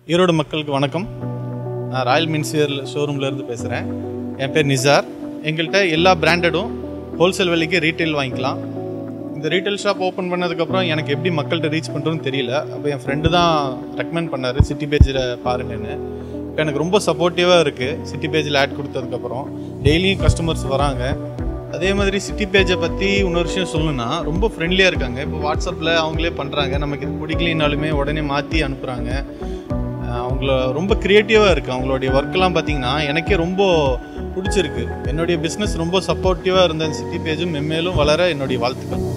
ஈரோடு மக்களுக்கு வணக்கம் நான் ராயல் மின்சியர் ஷோரூம்லேருந்து பேசுகிறேன் என் பேர் நிசார் எங்கள்கிட்ட எல்லா பிராண்டடும் ஹோல்சேல் விலைக்கு ரீட்டைல் வாங்கிக்கலாம் இந்த ரீட்டைல் ஷாப் ஓப்பன் பண்ணதுக்கப்புறம் எனக்கு எப்படி மக்கள்கிட்ட ரீச் பண்ணுறதுன்னு தெரியல அப்போ என் ஃப்ரெண்டு தான் ரெக்கமெண்ட் பண்ணார் சிட்டி பேஜில் பாருங்கன்னு இப்போ எனக்கு ரொம்ப சப்போர்ட்டிவாக இருக்குது சிட்டி பேஜில் ஆட் கொடுத்ததுக்கப்புறம் டெய்லியும் கஸ்டமர்ஸ் வராங்க அதே மாதிரி சிட்டி பேஜை பற்றி இன்னொரு விஷயம் சொல்லணும்னா ரொம்ப ஃப்ரெண்ட்லியாக இருக்காங்க இப்போ வாட்ஸ்அப்பில் அவங்களே பண்ணுறாங்க நமக்கு இது பிடிக்கலினாலுமே உடனே மாற்றி அனுப்புகிறாங்க அவங்கள ரொம்ப க்ரியேட்டிவாக இருக்குது அவங்களுடைய ஒர்க்கெல்லாம் பார்த்தீங்கன்னா எனக்கே ரொம்ப பிடிச்சிருக்கு என்னுடைய பிஸ்னஸ் ரொம்ப சப்போர்ட்டிவாக இருந்த சிட்டி பேஜும் மென்மேலும் வளர என்னுடைய வாழ்த்துக்கள்